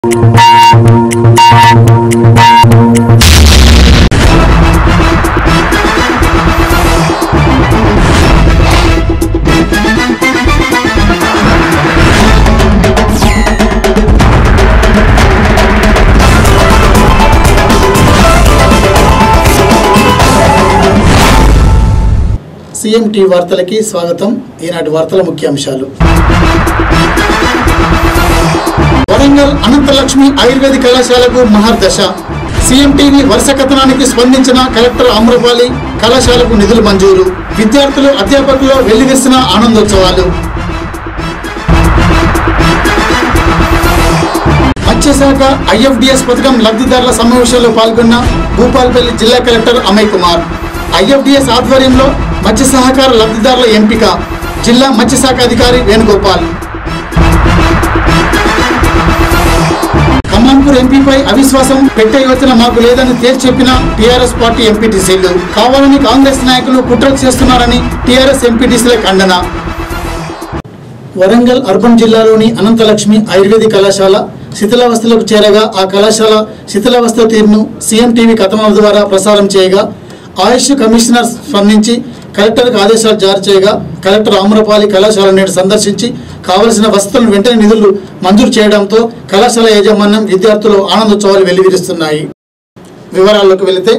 CM tea వార్తలకి స్వాగతం ఈనాటి వార్తల ముఖ్యాంశాలు వరంగల్ అనంతలక్ష్మి ఆయుర్వేదిక్ కళాశాలకు మహర్దశ సీఎం టీవీ వరుస కథనానికి స్పందించిన కలెక్టర్ ఆమ్రపాలి కళాశాలకు నిధులు మంజూరు విద్యార్థులు అధ్యాపకులు వెల్లివిసిన ఆనందోత్సవాలు మత్స్యశాఖ ఐఎఫ్డిఎస్ పథకం లబ్ధిదారుల సమావేశంలో పాల్గొన్న భూపాల్పల్లి జిల్లా కలెక్టర్ అమయ్ కుమార్ ఐఎఫ్డిఎస్ ఆధ్వర్యంలో మత్స్య సహకార లబ్ధిదారుల ఎంపిక జిల్లా మత్స్యశాఖ అధికారి వేణుగోపాల్ కమలాంపూర్ ఎంపీపై అవిశ్వాసం పెట్టే యోచన మాకు లేదని తేల్చి చెప్పిన టీఆర్ఎస్ పార్టీ ఎంపీటీసీలు కావాలని కాంగ్రెస్ నాయకులు కుట్రలు చేస్తున్నారని టీఆర్ఎస్ ఎంపీటీసీల ఖండన వరంగల్ అర్బన్ జిల్లాలోని అనంతలక్ష్మి ఆయుర్వేదిక్ కళాశాల శిథిలావస్థలకు చేరగా ఆ కళాశాల శిథిలావస్థ తీరును సీఎం టీవీ కథనాల ద్వారా ప్రసారం చేయగా ఆయుష్ కమిషనర్ స్పందించి కలెక్టర్కు ఆదేశాలు జారీ చేయగా కలెక్టర్ ఆమ్రపాలి కళాశాల నేడు సందర్శించి కావలసిన వసతులను వెంటనే నిధులు మంజూరు చేయడంతో కళాశాల యాజమాన్యం విద్యార్థులు ఆనందోత్సవాలు వెల్లివిరుస్తున్నాయి వివరాల్లోకి వెళితే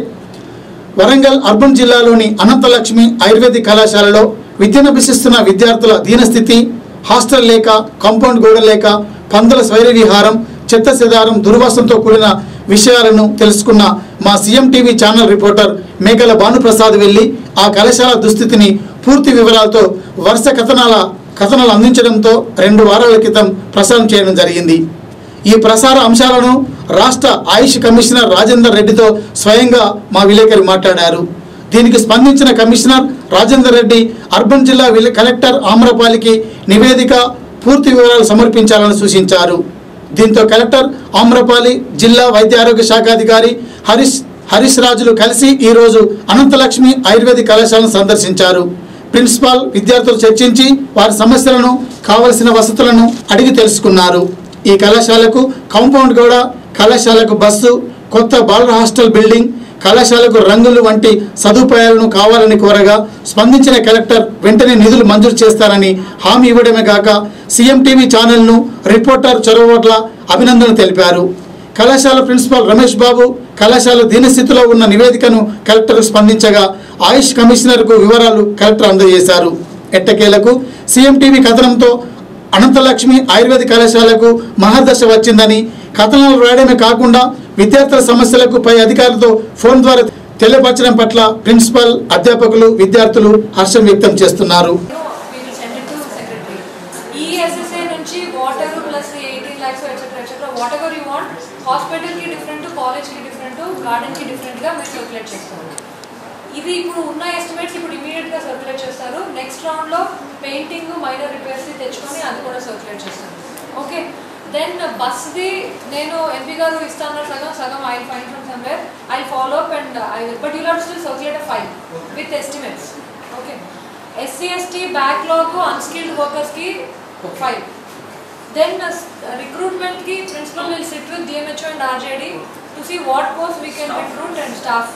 వరంగల్ అర్బన్ జిల్లాలోని అనంతలక్ష్మి ఆయుర్వేదిక్ కళాశాలలో విద్యనభ్యసిస్తున్న విద్యార్థుల దీనస్థితి హాస్టల్ లేక కాంపౌండ్ గోడ లేక పందుల స్వైర విహారం చెత్త చెదారం దుర్వాసంతో కూడిన విషయాలను తెలుసుకున్న మా సీఎం టీవీ ఛానల్ రిపోర్టర్ మేకల భానుప్రసాద్ వెళ్లి ఆ కళాశాల దుస్థితిని పూర్తి వివరాలతో వరుస కథనాల కథనాలు అందించడంతో రెండు వారాల క్రితం ప్రసారం చేయడం జరిగింది ఈ ప్రసార అంశాలను రాష్ట్ర ఆయుష్ కమిషనర్ రాజేందర్ రెడ్డితో స్వయంగా మా విలేకరి మాట్లాడారు దీనికి స్పందించిన కమిషనర్ రాజేందర్ రెడ్డి అర్బన్ జిల్లా విలే- కలెక్టర్ ఆమ్రపాలికి నివేదిక పూర్తి వివరాలు సమర్పించాలని సూచించారు దీంతో కలెక్టర్ ఆమ్రపాలి జిల్లా వైద్య ఆరోగ్య శాఖ అధికారి హరీష్ హరీష్ రాజులు కలిసి ఈరోజు అనంతలక్ష్మి ఆయుర్వేదిక్ కళాశాలను సందర్శించారు ప్రిన్సిపాల్ విద్యార్థులు చర్చించి వారి సమస్యలను కావలసిన వసతులను అడిగి తెలుసుకున్నారు ఈ కళాశాలకు కాంపౌండ్ గోడ కళాశాలకు బస్సు కొత్త బాలర్ హాస్టల్ బిల్డింగ్ కళాశాలకు రంగులు వంటి సదుపాయాలను కావాలని కోరగా స్పందించిన కలెక్టర్ వెంటనే నిధులు మంజూరు చేస్తారని హామీ ఇవ్వడమే కాక సీఎం టీవీ ఛానల్ను రిపోర్టర్ చొరవ పట్ల అభినందనలు తెలిపారు కళాశాల ప్రిన్సిపాల్ రమేష్ బాబు కళాశాల దీనస్థితిలో ఉన్న నివేదికను కలెక్టర్ స్పందించగా ఆయుష్ కమిషనర్కు వివరాలు కలెక్టర్ అందజేశారు ఎట్టకేలకు సీఎం టీవీ కథనంతో అనంతలక్ష్మి ఆయుర్వేద కళాశాలకు మహర్దశ వచ్చిందని కథనాలు రాయడమే కాకుండా విద్యార్థుల సమస్యలకు పై అధికారులతో ఫోన్ ద్వారా తెలియపరచడం పట్ల ప్రిన్సిపల్ అధ్యాపకులు విద్యార్థులు హర్షం వ్యక్తం చేస్తున్నారు we will send it to secretary. ESSA నుంచి water plus eighteen lakhs etcetera etcetera whatever you want హాస్పిటల్కి డిఫరెంట్ కాలేజ్కి డిఫరెంట్ గార్డెన్కి డిఫరెంట్గా మీరు సర్క్యులేట్ చేస్తారు ఇది ఇప్పుడు ఉన్న ఎస్టిమేట్స్ ఇప్పుడు ఇమీడియట్గా సర్క్యులేట్ చేస్తారు నెక్స్ట్ రౌండ్లో పెయింటింగ్ మైనర్ రిపేర్స్ తెచ్చుకొని అది కూడా సర్క్యులేట్ చేస్తారు ఓకే దెన్ బస్ది నేను ఎంపీ గారు ఇస్తాను సగం సగం I fine from somewhere I follow up and I but you have still circulate a file with estimates okay SC ST backlog unskilled వర్కర్స్కి ఫైవ్ దెన్ రిక్రూట్మెంట్కి principal will sit with DMHO and RJD to see what post we can recruit and staff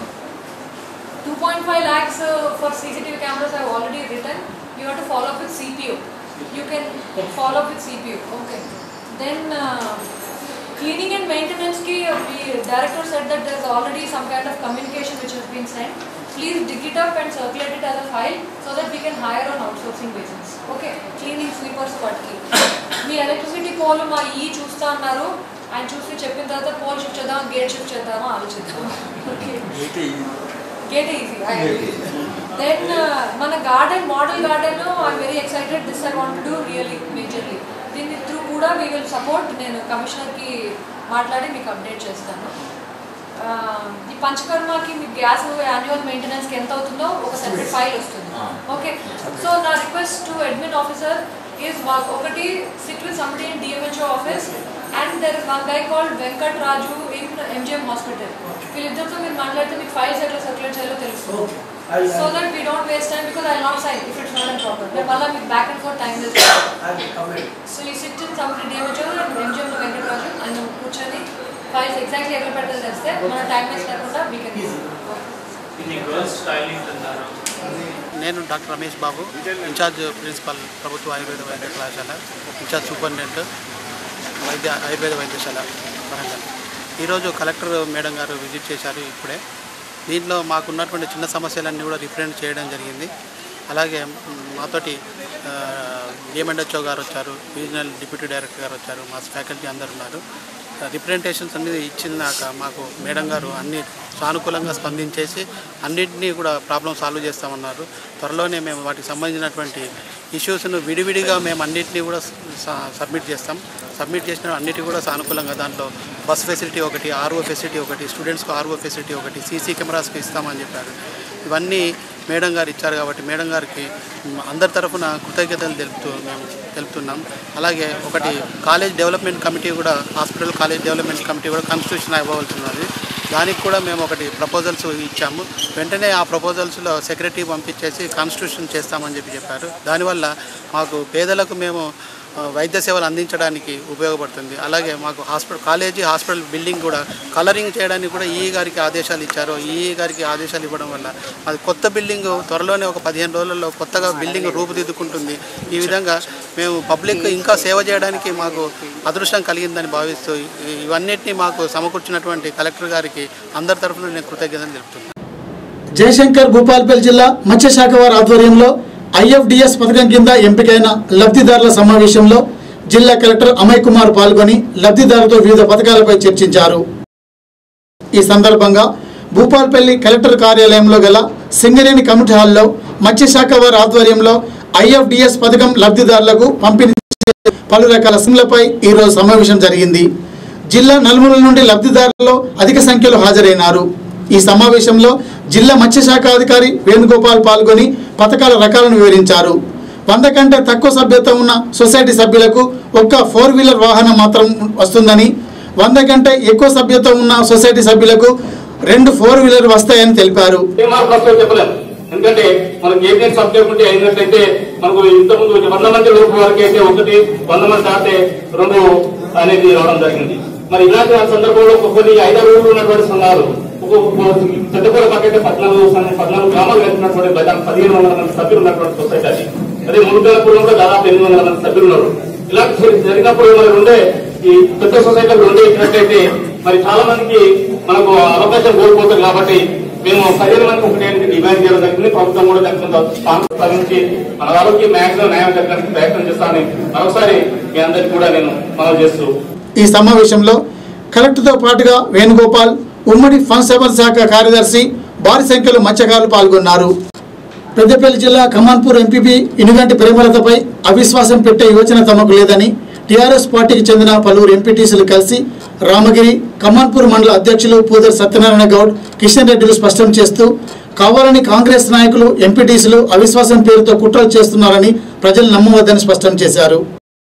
2.5 lakhs uh, for CCTV cameras I have already written. You have to follow up with CPU. You can follow up with CPU. Okay. Then uh, cleaning and maintenance ki uh, the director said that there is already some kind of communication which has been sent. Please dig it up and circulate it as a file so that we can hire on outsourcing basis. Okay. Cleaning sweepers వాటికి మీ electricity pole మా ఈ చూస్తా అన్నారు ఆయన చూసి చెప్పిన తర్వాత pole shift చేద్దాం గేట్ షిఫ్ట్ చేద్దామా ఆలోచిద్దాం ఓకే గేట్ ఈజీ దెన్ మన garden model garden I'm very excited this I want do really majorly దీని త్రూ కూడా వీ విల్ సపోర్ట్ నేను కమిషనర్కి మాట్లాడి మీకు అప్డేట్ చేస్తాను Ah, ఈ పంచకర్మకి మీకు గ్యాస్ యాన్యువల్ మెయింటెనెన్స్కి ఎంత అవుతుందో ఒక సెపరేట్ ఫైల్ వస్తుంది ఓకే సో నా request to admin officer is ఒకటి sit with somebody in DMHO office and there is one guy called Venkat Raju in MGM hospital వీళ్ళిద్దరితో మీరు మాట్లాడితే మీకు ఫైల్స్ ఎట్లా సర్క్యులేట్ చేయాలో తెలుస్తుంది I will- So that we don't waste time because I'll not sign if it's not in proper. But malla మీకు back and forth time is I will comment. So you sit in some DMHO and MGM లో Venkataraju and కూర్చొని files exactly ఎక్కడ పెడతారు తెస్తే మన time waste లేకుండా we can Easy. ఇది girls styling అన్నారు నేను doctor Ramesh Babu in-charge principal ప్రభుత్వ ఆయుర్వేద వైద్య కళాశాల ఇన్ఛార్జ్ సూపరింటెండెంట్ వైద్య ఆయుర్వేద వైద్యశాల వరంగల్ ఈరోజు కలెక్టర్ మేడం గారు విజిట్ చేశారు ఇప్పుడే దీంట్లో మాకున్నటువంటి చిన్న సమస్యలన్నీ కూడా రిప్రజెంట్ చేయడం జరిగింది అలాగే మ్, మాతోటి డిఎంఎండ్హెచ్ఓ గారు వచ్చారు రీజనల్ డిప్యూటీ డైరెక్టర్ గారు వచ్చారు మా ఫ్యాకల్టీ అందరు ఉన్నారు రిప్రజెంటేషన్స్ అనేది ఇచ్చినాక మాకు మేడం గారు అన్ని సానుకూలంగా స్పందించేసి అన్నింటినీ కూడా ప్రాబ్లం సాల్వ్ చేస్తామన్నారు త్వరలోనే మేము వాటికి సంబంధించినటువంటి ఇష్యూస్ను విడివిడిగా మేము అన్నింటినీ కూడా స- సబ్మిట్ చేస్తాం సబ్మిట్ చేసిన అన్నిటి కూడా సానుకూలంగా దాంట్లో బస్ ఫెసిలిటీ ఒకటి ఆర్ఓ ఫెసిలిటీ ఒకటి స్టూడెంట్స్కి ఆర్ఓ ఫెసిలిటీ ఒకటి సీసీ కెమెరాస్కి ఇస్తామని చెప్పారు ఇవన్నీ మేడం గారు ఇచ్చారు కాబట్టి మేడం గారికి మ్, అందరి తరఫున కృతజ్ఞతలు తెలుపుతూ మేము తెలుపుతున్నాం అలాగే ఒకటి కాలేజ్ డెవలప్మెంట్ కమిటీ కూడా హాస్పిటల్ కాలేజ్ డెవలప్మెంట్ కమిటీ కూడా కాన్స్టిట్యూషన్ ఇవ్వవలసి ఉన్నది దానికి కూడా మేము ఒకటి ప్రపోజల్స్ ఇచ్చాము వెంటనే ఆ ప్రపోజల్స్లో సెక్రటరీ పంపించేసి కాన్స్టిట్యూషన్ చేస్తామని చెప్పి చెప్పారు దానివల్ల మాకు పేదలకు మేము ఆ, వైద్య సేవలు అందించడానికి ఉపయోగపడుతుంది అలాగే మాకు హాస్పిటల్ కాలేజీ హాస్పిటల్ బిల్డింగ్ కూడా కలరింగ్ చేయడానికి కూడా ఈ గారికి ఆదేశాలు ఇచ్చారు ఈ గారికి ఆదేశాలు ఇవ్వడం వల్ల అది కొత్త బిల్డింగ్ త్వరలోనే ఒక పదిహేను రోజుల్లో కొత్తగా బిల్డింగ్ రూపుదిద్దుకుంటుంది ఈ విధంగా మేము పబ్లిక్ ఇంకా సేవ చేయడానికి మాకు అదృష్టం కలిగిందని భావిస్తూ ఈ- ఇవన్నిటిని మాకు సమకూర్చినటువంటి కలెక్టర్ గారికి అందరి తరఫున నేను కృతజ్ఞతలు తెలుపుతున్నాను జయశంకర్ భూపాల్పల్లి జిల్లా మత్స్యశాఖ వారి ఆధ్వర్యంలో ఐఎఫ్డిఎస్ పథకం కింద ఎంపికైన లబ్ధిదారుల సమావేశంలో జిల్లా కలెక్టర్ అమయ్ కుమార్ పాల్గొని లబ్ధిదారులతో వివిధ పథకాలపై చర్చించారు ఈ సందర్భంగా భూపాల్పల్లి కలెక్టర్ కార్యాలయంలో గల సింగరేణి కమిటీ హాల్లో మత్స్యశాఖ వారి ఆధ్వర్యంలో ఐఎఫ్డిఎస్ పథకం లబ్ధిదారులకు పంపిణీ చేసే పలు రకాల స్కీమ్లపై ఈరోజు సమావేశం జరిగింది జిల్లా నలుమూలల నుండి లబ్ధిదారుల్లో అధిక సంఖ్యలో హాజరైనారు ఈ సమావేశంలో జిల్లా మత్స్యశాఖ అధికారి వేణుగోపాల్ పాల్గొని పథకాల రకాలను వివరించారు వంద కంటే తక్కువ సభ్యత ఉన్న సొసైటీ సభ్యులకు ఒక్క ఫోర్ వీలర్ వాహనం మాత్రం వస్తుందని వంద కంటే ఎక్కువ సభ్యత ఉన్న సొసైటీ సభ్యులకు రెండు ఫోర్ వీలర్ వస్తాయని తెలిపారు ఏ మార్పు వస్తాయో చెప్పలేము ఎందుకంటే మనకి ఏటీఎం సబ్జెక్ట్ ఉంటే అయినట్లయితే మనకు ఇంతకుముందు వంద మంది లోపు వరకు అయితే ఒకటి వంద మంది దాటితే రెండు అనేది రావడం జరిగింది మరి ఇలాంటి సందర్భంలో కొన్ని ఐదారు ఊళ్ళు ఉన్నటువంటి సంఘాలు ఒక పెద్దపూర పక్కైతే పద్నాలుగు సంఘ- పద్నాలుగు గ్రామాలు వెళ్తున్నటువంటి దాదాపు పదిహేను వందల మంది సభ్యులు ఉన్నటువంటి సొసైటీ అది అదే మునుగోలపూర్లో కూడా దాదాపు ఎనిమిది వందల మంది సభ్యులు ఉన్నారు ఇలాంటి జరి- జరిగినప్పుడు మరి ఉండే ఈ పెద్ద సొసైటీలు ఉండే ఇచ్చినట్లయితే మరి చాలా మందికి మనకు అవకాశం కోల్పోతుంది కాబట్టి మేము పదిహేను మందికి ఒకటి డిమాండ్ చేయడం జరిగింది ప్రభుత్వం కూడా దానికి కొంత స్పందించి మన వాళ్ళకి మ్యాక్సిమం న్యాయం జరగడానికి ప్రయత్నం చేస్తానని మరొకసారి మీ అందరికీ కూడా నేను మనవి చేస్తూ ఈ సమావేశంలో కలెక్టర్తో పాటుగా వేణుగోపాల్ ఉమ్మడి ఫండ్ సేవల శాఖ కార్యదర్శి భారీ సంఖ్యలో మత్స్యకారులు పాల్గొన్నారు పెద్దపల్లి జిల్లా ఖమ్మాన్పూర్ ఎంపీపీ ఇనుగంటి ప్రేమలతపై అవిశ్వాసం పెట్టే యోచన తమకు లేదని టీఆర్ఎస్ పార్టీకి చెందిన పలువురు ఎంపీటీసీలు కలిసి రామగిరి ఖమ్మాన్పూర్ మండల అధ్యక్షులు పూదర్ సత్యనారాయణ గౌడ్ కిషన్ రెడ్డిలు స్పష్టం చేస్తూ కావాలని కాంగ్రెస్ నాయకులు ఎంపీటీసీలు అవిశ్వాసం పేరుతో కుట్రలు చేస్తున్నారని ప్రజలు నమ్మవద్దని స్పష్టం చేశారు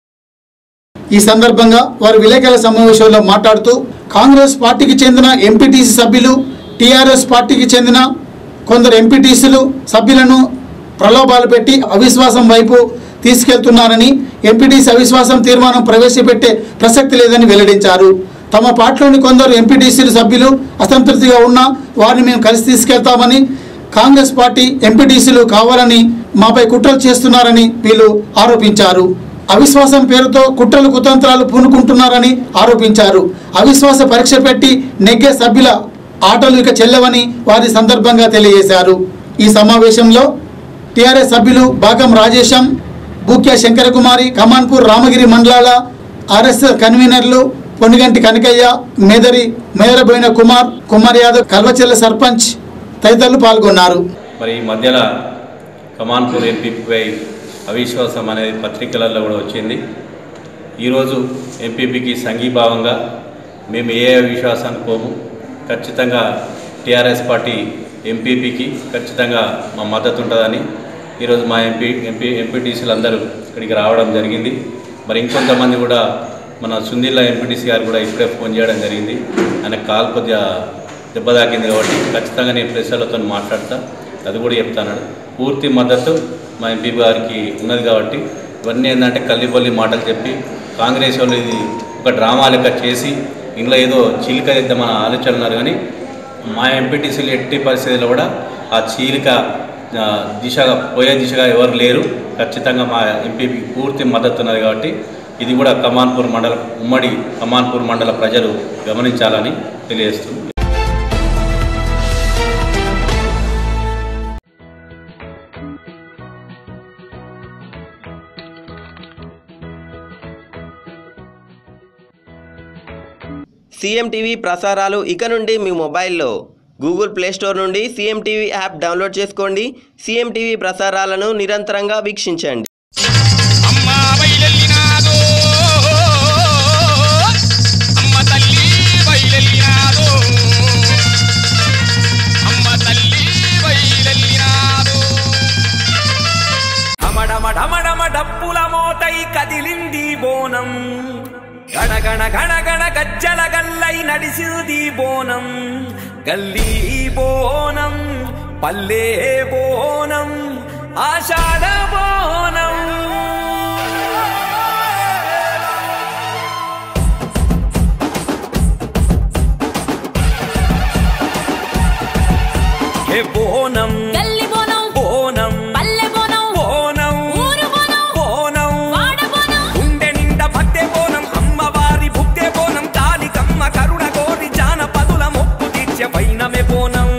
ఈ సందర్భంగా వారు విలేకరుల సమావేశంలో మాట్లాడుతూ కాంగ్రెస్ పార్టీకి చెందిన ఎంపీటీసీ సభ్యులు టీఆర్ఎస్ పార్టీకి చెందిన కొందరు ఎంపీటీసీలు సభ్యులను ప్రలోభాలు పెట్టి అవిశ్వాసం వైపు తీసుకెళ్తున్నారని ఎంపీటీసీ అవిశ్వాసం తీర్మానం ప్రవేశపెట్టే ప్రసక్తి లేదని వెల్లడించారు తమ పార్టీలోని కొందరు ఎంపీటీసీలు సభ్యులు అసంతృప్తిగా ఉన్నా వారిని మేము కలిసి తీసుకెళ్తామని కాంగ్రెస్ పార్టీ ఎంపీటీసీలు కావాలని మాపై కుట్రలు చేస్తున్నారని వీళ్ళు ఆరోపించారు అవిశ్వాసం పేరుతో కుట్రలు కుతంత్రాలు పూనుకుంటున్నారని ఆరోపించారు అవిశ్వాస పరీక్ష పెట్టి నెగ్గే సభ్యుల ఆటలు ఇక చెల్లవని వారి సందర్భంగా తెలియజేశారు ఈ సమావేశంలో టీఆర్ఎస్ సభ్యులు భాగం రాజేశం బూక్యా శంకరకుమారి కమాన్పూర్ రామగిరి మండలాల ఆర్ఎస్ఎస్ కన్వీనర్లు పొన్నిగంటి కనకయ్య మేదరి మేదరబోయిన కుమార్ కుమార్ యాదవ్ కల్వచెల్ల సర్పంచ్ తదితరులు పాల్గొన్నారు మరి ఈ మధ్యలో కమాన్పూర్ ఎంపీపీపై అవిశ్వాసం అనేది పత్రికలలో కూడా వచ్చింది ఈరోజు ఎంపీపీకి సంఘీభావంగా మేము ఏ అవిశ్వాసానికి పోము ఖచ్చితంగా టీఆర్ఎస్ పార్టీ ఎంపీపీకి ఖచ్చితంగా మా మద్దతు ఉంటుందని ఈరోజు మా ఎంపీ ఎంపీ ఎంపీటీసీలు అందరూ ఇక్కడికి రావడం జరిగింది మరి ఇంకొంతమంది కూడా మన సుందిల్లా ఎంపీటీసీ గారు కూడా ఇప్పుడే ఫోన్ చేయడం జరిగింది ఆయన కాల్ కొద్దిగా దెబ్బ తాకింది కాబట్టి ఖచ్చితంగా నేను ప్రెస్ వాళ్ళతో మాట్లాడతా అది కూడా చెప్తాను పూర్తి మద్దతు మా ఎంపీ గారికి ఉన్నది కాబట్టి ఇవన్నీ ఏంటంటే కల్లిపల్లి మాటలు చెప్పి కాంగ్రెస్ వాళ్ళు ఇది ఒక డ్రామా లెక్క చేసి ఇందులో ఏదో చీలిక ఇద్దామన్న ఆలోచన ఉన్నారు కానీ మా ఎంపీటీసీలు ఎట్టి పరిస్థితుల్లో కూడా ఆ చీలిక ఆ, దిశగా పోయే దిశగా ఎవరు లేరు ఖచ్చితంగా మా ఎంపీపీ పూర్తి మద్దతు ఉన్నది కాబట్టి ఇది కూడా కమాన్పూర్ మండల ఉమ్మడి కమాన్పూర్ మండల ప్రజలు గమనించాలని తెలియజేస్తుంది సీఎం టీవీ ప్రసారాలు ఇక నుండి మీ మొబైల్లో గూగుల్ ప్లే స్టోర్ నుండి సీఎం టీవీ యాప్ డౌన్లోడ్ చేసుకోండి సీఎం టీవీ ప్రసారాలను నిరంతరంగా వీక్షించండి అమ్మ బయలెల్లినాదో అమ్మ తల్లి బయలెల్లినాదో అమ్మ తల్లి బయలెల్లినాదో ఢమఢమఢమఢమ డప్పుల మోతై కదిలింది బోనం గణగణ గణగణ గజ్జల గల్లై నడిసింది బోనం గల్లీ బోనం పల్లె బోనం ఆషాఢ బోనం హే బోనం గల్లి బోనం బోనం పల్లె బోనం బోనం ఊరు బోనం బోనం వాడ బోనం గుండె నిండా భక్తే బోనం అమ్మవారి భుక్తే బోనం కాలికమ్మ కరుణ కోరి జానపదుల మొక్కు తీర్చే పైనమే బోనం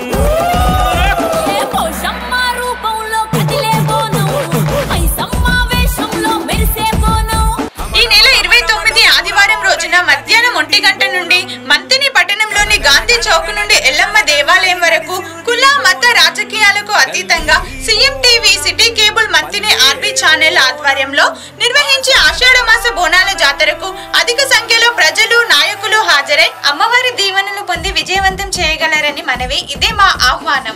ఏ పోషమ్మ రూపంలో కదిలే బోనం మైసమ్మ వేషంలో మెరిసే బోనం ఈ నెల ఇరవై తొమ్మిది ఆదివారం రోజున మధ్యాహ్నం ఒంటి గంట నుండి మంతిని పట్టణంలోని గాంధీ చౌక్ నుండి ఎల్లమ్మ దేవాలయం వరకు కుల మత రాజకీయాలకు అతీతంగా సీఎం టీవీ సిటీ కేబుల్ మంతిని ఆర్బీ ఛానల్ ఆధ్వర్యంలో నిర్వహించే ఆషాఢ మాస బోనాల జాతరకు అధిక సంఖ్యలో ప్రజలు నాయకులు హాజరై అమ్మవారి దీవెనలు పొంది విజయవంతం చేయగలరని మనవి ఇదే మా ఆహ్వానం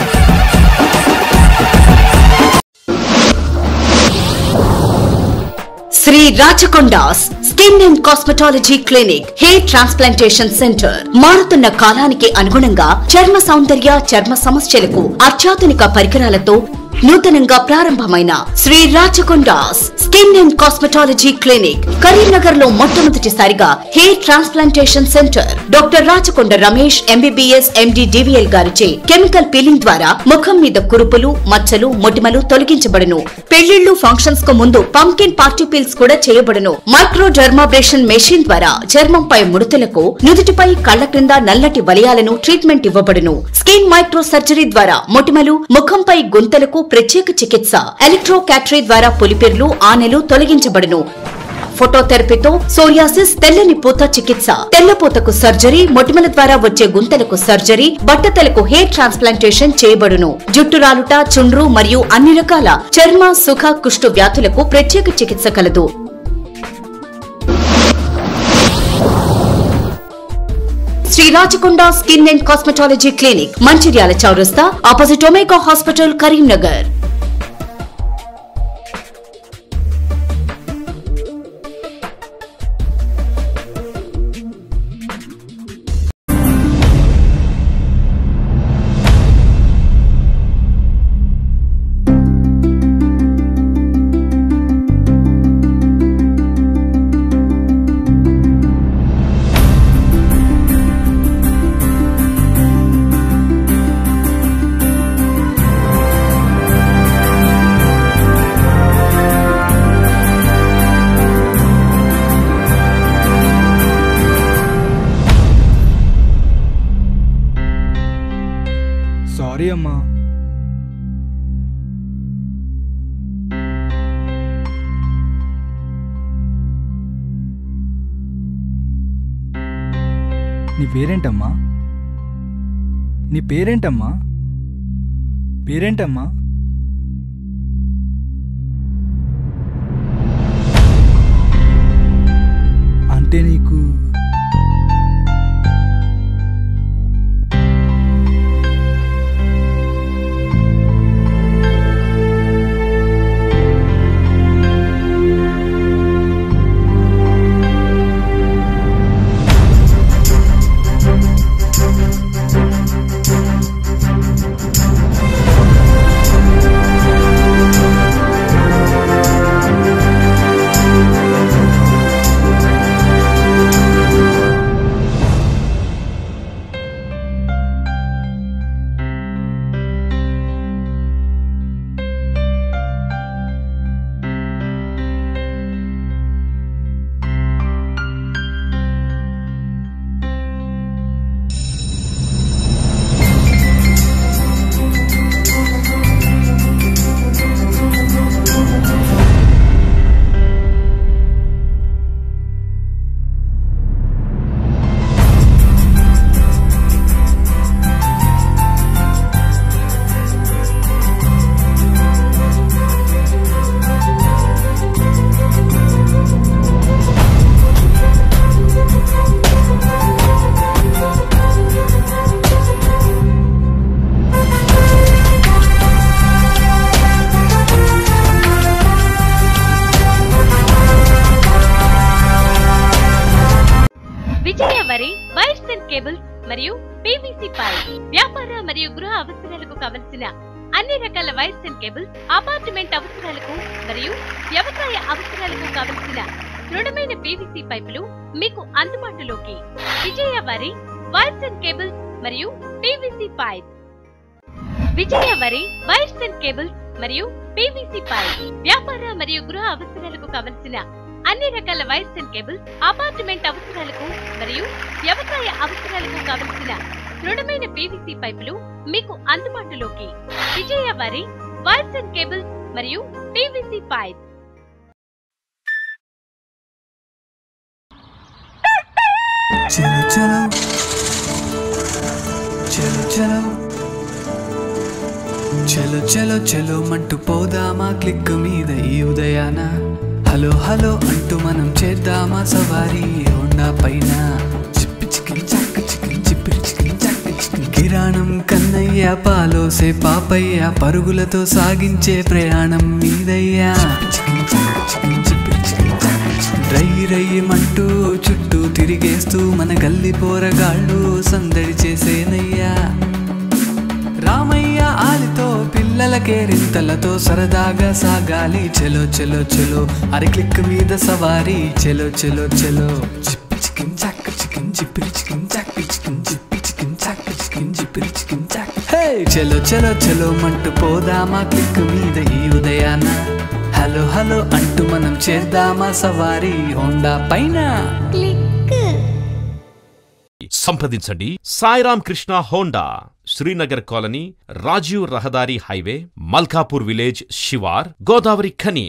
Shri Rachakonda's skin and cosmetology clinic hair transplantation centre మారుతున్న కాలానికి అనుగుణంగా చర్మ సౌందర్య చర్మ సమస్యలకు అత్యాధునిక పరికరాలతో నూతనంగా ప్రారంభమైన Shri Rachakonda's skin and cosmetology clinic Karimnagar లో మొట్టమొదటిసారిగా hair transplantation centre doctor Rachakonda Ramesh MBBS MD DVL గారిచే కెమికల్ పీలింగ్ ద్వారా ముఖం మీద కురుపులు మచ్చలు మొటిమలు తొలగించబడును పెళ్లిళ్లు ఫంక్షన్స్ కు ముందు పంకిన్ పార్టీ పీల్స్ కూడా చేయబడును మైక్రో డర్మాబ్రేషన్ మెషిన్ ద్వారా చర్మంపై ముడతలకు నుదుటిపై కళ్ల క్రింద నల్లటి వలయాలను ట్రీట్మెంట్ ఇవ్వబడును స్కిన్ మైక్రో సర్జరీ ద్వారా మొటిమలు ముఖంపై గుంతలకు ప్రత్యేక చికిత్స ఎలక్ట్రో క్యాటరీ ద్వారా పులిపిర్లు ఆనెలు తొలగించబడును ఫోటోథెరపీతో సోరియాసిస్ తెల్లని పూత చికిత్స తెల్లపూతకు సర్జరీ మొటిమల ద్వారా వచ్చే గుంతలకు సర్జరీ బట్టతలకు హెయిర్ ట్రాన్స్ప్లాంటేషన్ చేయబడును జుట్టు రాలుట చుండ్రు మరియు అన్ని రకాల చర్మ సుఖ కుష్టు వ్యాధులకు ప్రత్యేక చికిత్స కలదు Shri Rachakonda skin and cosmetology clinic Mancherial చౌరస్తా opposite Omega hospital Karimnagar sorry అమ్మా నీ పేరేంటమ్మా నీ పేరేంటమ్మా పేరేంటమ్మా అంటే నీకు Vijaya Vari wires and cables మరియు పీవీసీ పైప్ వ్యాపార మరియు గృహ అవసరాలకు కావలసిన అన్ని రకాల వైర్స్ అండ్ కేబుల్స్ అపార్ట్మెంట్ అవసరాలకు మరియు వ్యవసాయ అవసరాలకు కావలసిన దృఢమైన పీవీసీ పైపులు మీకు అందుబాటులోకి Vijaya Vari wires and cables మరియు PVC pipe Vijaya Vari wires and cables మరియు పీవీసీ పైప్ వ్యాపార మరియు గృహ అవసరాలకు కావలసిన అన్ని రకాల వైర్స్ అండ్ కేబుల్స్ అపార్ట్మెంట్ అవసరాలకు మరియు వ్యవసాయ అవసరాలకు కావలసిన దృఢమైన పీవీసీ పైపులు మీకు అందుబాటులోకి Vijaya Vari wires and cables మరియు పీవీసీ పైప్ చలో చలో చలో చలో చలో చలో చలో మంటూ పోదామా క్లిక్ మీద ఈ ఉదయాన హలో హలో అంటూ మనం చేద్దామా సవారీ హోండా పైన చిప్పి చికిన్ చక్క చికిన్ చిప్పిరి చికిన్ చక్క చికిన్ కిరాణం కన్నయ్య పాలోసే పాపయ్య పరుగులతో సాగించే ప్రయాణం మీదయ్యా చికిన్ చక్క చికిన్ చిప్పిరి చికిన్ చక్క చికిన్ రై రయ్యమంటూ చుట్టూ తిరిగేస్తూ మన గల్లి పోరగాళ్ళు సందడి చేసేనయ్యా రామయ్య ఆలితో పిల్లలకే రింతలతో సరదాగా సాగాలి చెలో చెలో చెలో అరి క్లిక్ మీద సవారీ చెలో చెలో చెలో చిప్పి చికిన్ చక్క చికిన్ చిప్పిరి చికిన్ చక్క చికిన్ చిప్పి చికిన్ చక్క చికిన్ చిప్పిరి చికిన్ చక్క హే చెలో చెలో చెలో మంటూ పోదామా క్లిక్ మీద ఈ ఉదయాన హలో హలో అంటూ మనం చేద్దామా సవారీ హోండా పైన సంప్రదించండి సాయిరామ్ కృష్ణ హోండా శ్రీనగర్ కాలనీ రాజీవ్ రహదారి హైవే మల్కాపూర్ విలేజ్ శివార్ గోదావరి ఖని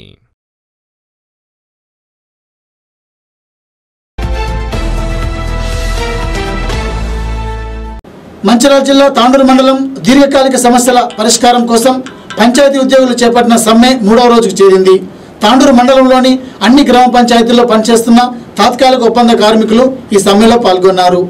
మంచిర్యాల జిల్లా తాండూరు మండలం దీర్ఘకాలిక సమస్యల పరిష్కారం కోసం పంచాయతీ ఉద్యోగులు చేపట్టిన సమ్మె మూడవ రోజుకు చేరింది తాండూరు మండలంలోని అన్ని గ్రామ పంచాయతీల్లో పనిచేస్తున్న తాత్కాలిక ఒప్పంద కార్మికులు ఈ సమ్మెలో పాల్గొన్నారు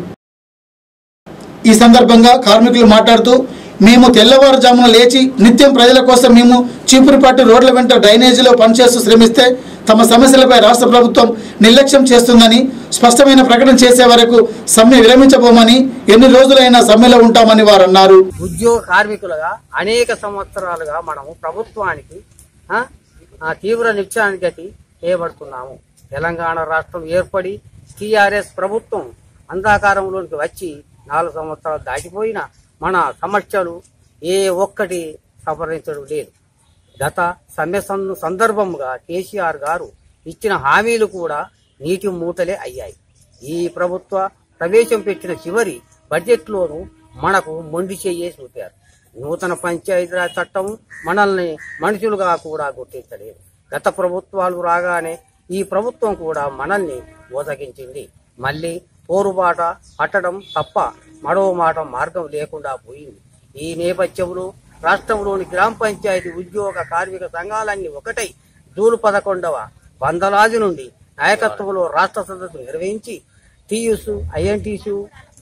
ఈ సందర్భంగా కార్మికులు మాట్లాడుతూ మేము తెల్లవారుజామున లేచి నిత్యం ప్రజల కోసం మేము చీపురుపాటి రోడ్ల వెంట డ్రైనేజీలో పనిచేస్తూ శ్రమిస్తే తమ సమస్యలపై రాష్ట్ర ప్రభుత్వం నిర్లక్ష్యం చేస్తుందని స్పష్టమైన ప్రకటన చేసే వరకు సమ్మె విరమించబోమని ఎన్ని రోజులైనా సమ్మెలో ఉంటామని వారు అన్నారు ఉద్యోగ కార్మికులుగా అనేక సంవత్సరాలుగా మనము ప్రభుత్వానికి ఆ, ఆ, తీవ్ర నిత్యానికి చేయబడుతున్నాము తెలంగాణ రాష్ట్రం ఏర్పడి టీఆర్ఎస్ ప్రభుత్వం అంధాకారంలోనికి వచ్చి నాలుగు సంవత్సరాలు దాటిపోయిన మన సమస్యలు ఏ ఒక్కటి సవరించడం లేదు గత సమ్మె సం- సందర్భంగా కేసీఆర్ గారు ఇచ్చిన హామీలు కూడా నీటి మూటలే అయ్యాయి ఈ ప్రభుత్వ ప్రవేశం పెట్టిన చివరి బడ్జెట్లోనూ మనకు మొండి చెయ్యే చూపారు నూతన పంచాయతీరాజ్ చట్టం మనల్ని మనుషులుగా కూడా గుర్తించలేదు గత ప్రభుత్వాలు రాగానే ఈ ప్రభుత్వం కూడా మనల్ని ఓదగించింది మళ్ళీ పోరుబాట పట్టడం తప్ప మరో మాట మార్గం లేకుండా పోయింది ఈ నేపథ్యంలో రాష్ట్రంలోని గ్రామ పంచాయతీ ఉద్యోగ కార్మిక సంఘాలన్నీ ఒకటై జూన్ పదకొండవ వందలాది నుండి నాయకత్వంలో రాష్ట్ర సదస్సు నిర్వహించి టీయూస్ ఐఎన్టీసు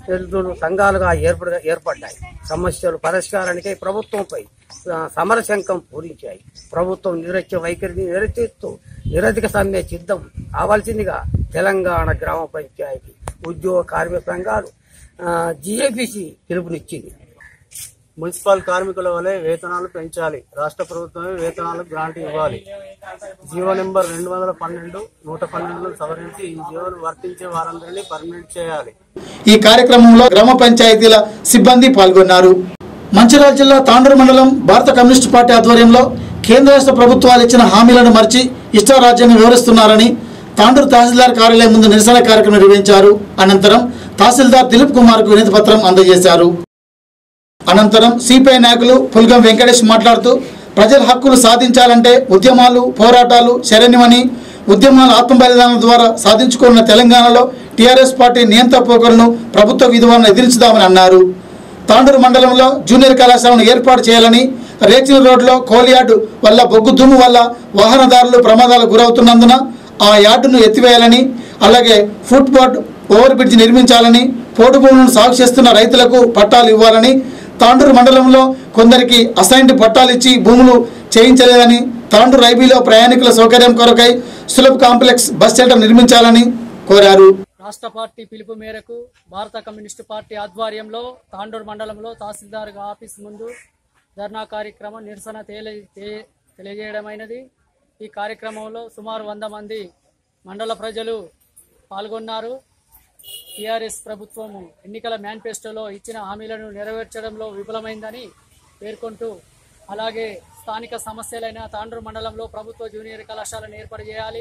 సంఘాలుగా ఏర్పడ ఏర్పడ్డాయి సమస్యలు పరిష్కారానికై ప్రభుత్వంపై ఆ, సమరశంఖం పూరించాయి ప్రభుత్వం నిరక్ష్య వైఖరిని నిరసిస్తూ నిరధిక సమ్మె సిద్ధం కావాల్సిందిగా తెలంగాణ గ్రామ పంచాయతీ ఉద్యోగ కార్మిక సంఘాలు జిఏపిసి పిలుపునిచ్చింది మున్సిపల్ కార్మికుల వలె వేతనాలు పెంచాలి రాష్ట్ర ప్రభుత్వమే వేతనాలకు గ్రాంట్ ఇవ్వాలి జీవో నెంబర్ రెండు వందల పన్నెండు నూట పన్నెండును సవరించి ఈ జీవోను వర్తించే వారందరినీ పర్మనెంట్ చేయాలి ఈ కార్యక్రమంలో గ్రామ పంచాయతీల సిబ్బంది పాల్గొన్నారు మంచిర్యాల జిల్లా తాండూరు మండలం భారత కమ్యూనిస్టు పార్టీ ఆధ్వర్యంలో కేంద్ర రాష్ట్ర ప్రభుత్వాలు ఇచ్చిన హామీలను మర్చి ఇష్టారాజ్యంగా వివరిస్తున్నారని తాండూరు తహసీల్దార్ కార్యాలయం ముందు నిరసన కార్యక్రమం నిర్వహించారు అనంతరం తహసీల్దార్ దిలీప్ కుమార్ కు వినతి పత్రం అందజేశారు అనంతరం సిపిఐ నాయకులు పుల్గం వెంకటేష్ మాట్లాడుతూ ప్రజల హక్కులు సాధించాలంటే ఉద్యమాలు పోరాటాలు శరణ్యమని ఉద్యమాల ఆత్మ బలిదానం ద్వారా సాధించుకున్న తెలంగాణలో టీఆర్ఎస్ పార్టీ నియంత్ర పోకరును ప్రభుత్వ విధానాలను ఎదిరించుదామని అన్నారు తాండూరు మండలంలో జూనియర్ కళాశాలను ఏర్పాటు చేయాలని రేచిల రోడ్లో కోల్ యార్డు వల్ల బొగ్గు దుమ్ము వల్ల వాహనదారులు ప్రమాదాలకు గురవుతున్నందున ఆ యార్డును ఎత్తివేయాలని అలాగే ఫుట్పాత్ ఓవర్ బ్రిడ్జ్ నిర్మించాలని పోటు భూములను సాగు చేస్తున్న రైతులకు పట్టాలు ఇవ్వాలని తాండూరు మండలంలో కొందరికి అసైన్డ్ పట్టాలు ఇచ్చి భూములు చేయించలేదని తాండూరు రైబీలో ప్రయాణికుల సౌకర్యం కొరకై సులభ్ కాంప్లెక్స్ బస్ సెంటర్ నిర్మించాలని కోరారు రాష్ట్ర పార్టీ పిలుపు మేరకు భారత కమ్యూనిస్టు పార్టీ ఆధ్వర్యంలో తాండూరు మండలంలో తహసీల్దార్ ఆఫీస్ ముందు ధర్నా కార్యక్రమం నిరసన తేలి తే- తెలియజేయడమైనది ఈ కార్యక్రమంలో సుమారు వంద మంది మండల ప్రజలు పాల్గొన్నారు టీఆర్ఎస్ ప్రభుత్వం ఎన్నికల మేనిఫెస్టోలో ఇచ్చిన హామీలను నెరవేర్చడంలో విఫలమైందని పేర్కొంటూ అలాగే స్థానిక సమస్యలైన తాండ్రు మండలంలో ప్రభుత్వ జూనియర్ కళాశాలను ఏర్పాటు చేయాలి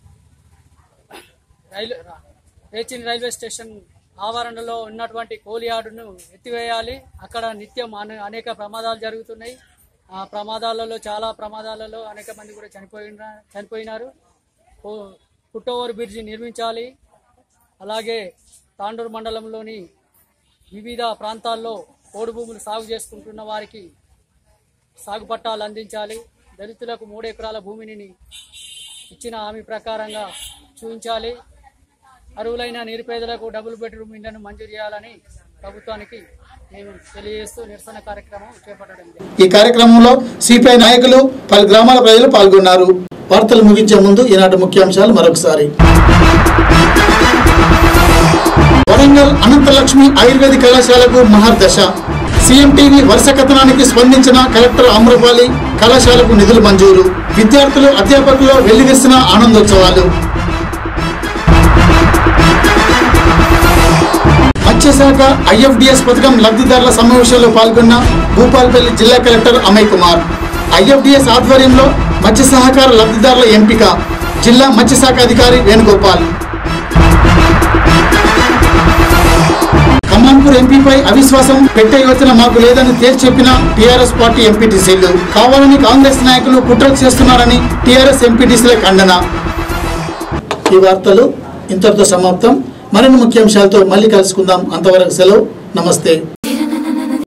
రైలు రేచిన్ రైల్వే స్టేషన్ ఆవరణలో ఉన్నటువంటి కోలియార్డును ఎత్తివేయాలి అక్కడ నిత్యం అనే- అనేక ప్రమాదాలు జరుగుతున్నాయి ఆ ప్రమాదాలలో చాలా ప్రమాదాలలో అనేక మంది కూడా చనిపోయిన చనిపోయినారు ఓ- పుట్టోవర్ బ్రిడ్జి నిర్మించాలి అలాగే తాండూరు మండలంలోని వివిధ ప్రాంతాల్లో పోడు భూములు సాగు చేసుకుంటున్న వారికి సాగు పట్టాలు అందించాలి దళితులకు మూడు ఎకరాల భూమిని ఇచ్చిన హామీ ప్రకారంగా చూపించాలి అరువులైన నిరుపేదలకు డబుల్ బెడ్రూమ్ ఇళ్లను మంజూరు చేయాలని ప్రభుత్వానికి మేము తెలియజేస్తూ నిరసన కార్యక్రమం చేపట్టడం జరిగింది ఈ కార్యక్రమంలో సిపిఐ నాయకులు పలు గ్రామాల ప్రజలు పాల్గొన్నారు వార్తలు ముగించే ముందు ఈనాటి ముఖ్యాంశాలు మరొకసారి వరంగల్ అనంతలక్ష్మి ఆయుర్వేదిక్ కళాశాలకు మహర్దశ సీఎం టీవీ వరుస కథనానికి స్పందించిన కలెక్టర్ ఆమ్రపాలి కళాశాలకు నిధులు మంజూరు విద్యార్థులు అధ్యాపకులు వెల్లివిస్తున్న ఆనందోత్సవాలు మత్స్యశాఖ ఐఎఫ్డిఎస్ పథకం లబ్ధిదారుల సమావేశంలో పాల్గొన్న భూపాల్పల్లి జిల్లా కలెక్టర్ అమయ్ కుమార్ ఐఎఫ్డిఎస్ ఆధ్వర్యంలో మత్స్య సహకార లబ్ధిదారుల ఎంపిక జిల్లా మత్స్యశాఖ అధికారి వేణుగోపాల్ ఖమ్మాంపూర్ ఎంపీపై అవిశ్వాసం పెట్టే యోచన మాకు లేదని తేల్చి చెప్పిన టీఆర్ఎస్ పార్టీ ఎంపీటీసీలు కావాలని కాంగ్రెస్ నాయకులు కుట్రలు చేస్తున్నారని టీఆర్ఎస్ ఎంపీటీసీల ఖండన ఈ వార్తలు ఇంతటితో సమాప్తం మరిన్ని ముఖ్యాంశాలతో మళ్ళీ కలుసుకుందాం అంతవరకు సెలవు నమస్తే